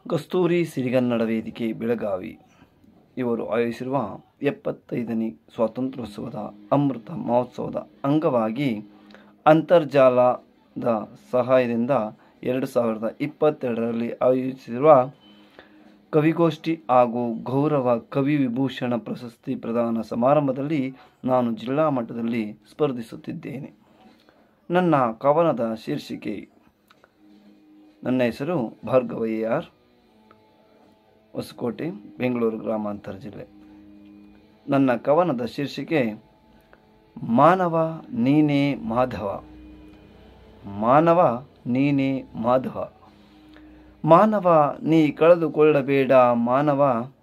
ಕಸ್ತೂರಿ ಸಿರಿಗನ್ನಡ ವೇದಿಕೆ ಬೆಳಗಾವಿ ಇವರು ಆಯೋಜಿಸಿರುವ ಎಪ್ಪತ್ತೈದನೇ ಸ್ವಾತಂತ್ರ್ಯೋತ್ಸವದ ಅಮೃತ ಮಹೋತ್ಸವದ ಅಂಗವಾಗಿ ಅಂತರ್ಜಾಲದ ಸಹಾಯದಿಂದ ಎರಡು ಸಾವಿರದ ಇಪ್ಪತ್ತೆರಡರಲ್ಲಿ ಆಯೋಜಿಸಿರುವ ಕವಿಗೋಷ್ಠಿ ಹಾಗೂ ಗೌರವ ಕವಿ ವಿಭೂಷಣ ಪ್ರಶಸ್ತಿ ಪ್ರದಾನ ಸಮಾರಂಭದಲ್ಲಿ ನಾನು ಜಿಲ್ಲಾ ಮಟ್ಟದಲ್ಲಿ ಸ್ಪರ್ಧಿಸುತ್ತಿದ್ದೇನೆ ನನ್ನ ಕವನದ ಶೀರ್ಷಿಕೆ ನನ್ನ ಹೆಸರು ಭಾರ್ಗವ ಎ ಆರ್ ಹೊಸಕೋಟೆ ಬೆಂಗಳೂರು ಗ್ರಾಮಾಂತರ ಜಿಲ್ಲೆ ನನ್ನ ಕವನದ ಶೀರ್ಷಿಕೆ ಮಾನವ ನೀನೇ ಮಾಧವ ಮಾನವ ನೀನೇ ಮಾಧವ ಮಾನವ ನೀ ಕಳೆದುಕೊಳ್ಳಬೇಡ ಮಾನವ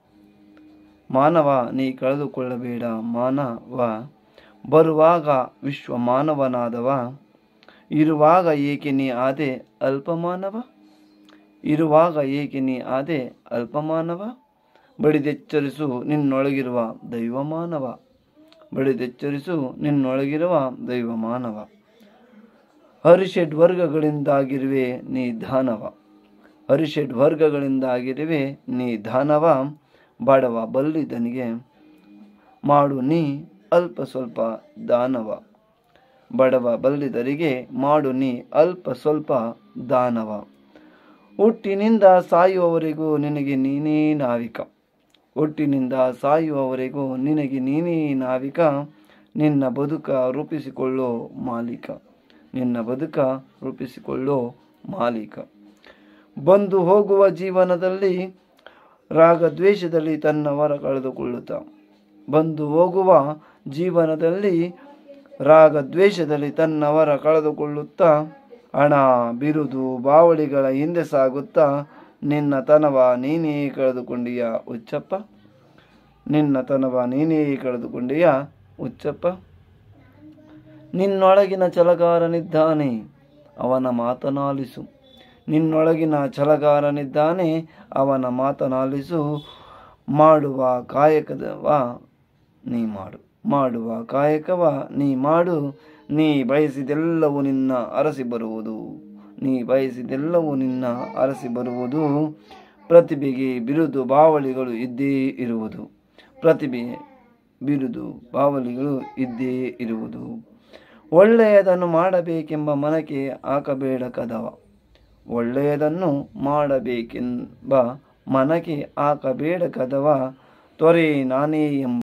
ಮಾನವ ನೀ ಕಳೆದುಕೊಳ್ಳಬೇಡ ಮಾನವ ಬರುವಾಗ ವಿಶ್ವ ಮಾನವನಾದವ ಇರುವಾಗ ಏಕೆ ನೀ ಆದೆ ಅಲ್ಪಮಾನವ ಇರುವಾಗ ಏಕೆ ನೀ ಆದೆ ಅಲ್ಪಮಾನವ ಬಡಿದೆಚ್ಚರಿಸು ನಿನ್ನೊಳಗಿರುವ ದೈವ ಮಾನವ ಬಡಿದೆಚ್ಚರಿಸು ನಿನ್ನೊಳಗಿರುವ ದೈವ ಮಾನವ ಹರಿಷಡ್ ವರ್ಗಗಳಿಂದಾಗಿರುವೆ ನೀ ದಾನವ ಹರಿಷಡ್ ವರ್ಗಗಳಿಂದಾಗಿರುವೆ ನೀ ದಾನವ ಬಡವ ಬಲ್ಲಿದನಿಗೆ ಮಾಡು ನೀ ಅಲ್ಪ ಸ್ವಲ್ಪ ದಾನವ ಬಡವ ಬಲ್ಲಿದರಿಗೆ ಮಾಡು ನೀ ಅಲ್ಪ ಸ್ವಲ್ಪ ದಾನವ ಹುಟ್ಟಿನಿಂದ ಸಾಯುವವರೆಗೂ ನಿನಗೆ ನೀನೇ ನಾವಿಕ ಹುಟ್ಟಿನಿಂದ ಸಾಯುವವರೆಗೂ ನಿನಗೆ ನೀನೇ ನಾವಿಕ ನಿನ್ನ ಬದುಕ ರೂಪಿಸಿಕೊಳ್ಳೋ ಮಾಲೀಕ ನಿನ್ನ ಬದುಕ ರೂಪಿಸಿಕೊಳ್ಳೋ ಮಾಲೀಕ ಬಂದು ಹೋಗುವ ಜೀವನದಲ್ಲಿ ರಾಗದ್ವೇಷದಲ್ಲಿ ತನ್ನವರ ಕಳೆದುಕೊಳ್ಳುತ್ತ ಬಂದು ಹೋಗುವ ಜೀವನದಲ್ಲಿ ರಾಗದ್ವೇಷದಲ್ಲಿ ತನ್ನವರ ಕಳೆದುಕೊಳ್ಳುತ್ತಾ ಹಣ ಬಿರುದು ಬಾವಳಿಗಳ ಹಿಂದೆ ಸಾಗುತ್ತಾ ನಿನ್ನ ತನವ ನೀನೇ ಕಳೆದುಕೊಂಡೀಯ ಹುಚ್ಚಪ್ಪ ನಿನ್ನ ತನವ ನೀನೇ ಕಳೆದುಕೊಂಡೀಯ ಹುಚ್ಚಪ್ಪ ನಿನ್ನೊಳಗಿನ ಛಲಗಾರನಿದ್ದಾನೆ ಅವನ ಮಾತನಾಲಿಸು ನಿನ್ನೊಳಗಿನ ಛಲಗಾರನಿದ್ದಾನೆ ಅವನ ಮಾತನಾಲಿಸು ಮಾಡುವ ಕಾಯಕದವ ನೀ ಮಾಡು ಮಾಡುವ ಕಾಯಕವ ನೀ ಮಾಡು ನೀ ಬಯಸಿದೆಲ್ಲವೂ ನಿನ್ನ ಅರಸಿ ಬರುವುದು ನೀ ಬಯಸಿದೆಲ್ಲವೂ ನಿನ್ನ ಅರಸಿ ಬರುವುದು ಪ್ರತಿಭೆಗೆ ಬಿರುದು ಬಾವಳಿಗಳು ಇದ್ದೇ ಇರುವುದು ಪ್ರತಿಭೆ ಬಿರುದು ಬಾವಲಿಗಳು ಇದ್ದೇ ಇರುವುದು ಒಳ್ಳೆಯದನ್ನು ಮಾಡಬೇಕೆಂಬ ಮನಕ್ಕೆ ಹಾಕಬೇಡ ಕದವ ಒಳ್ಳೆಯದನ್ನು ಮಾಡಬೇಕೆಂಬ ಮನಕ್ಕೆ ಹಾಕಬೇಡ ಕದವ ತೊರೆ ನಾನೇ ಎಂಬ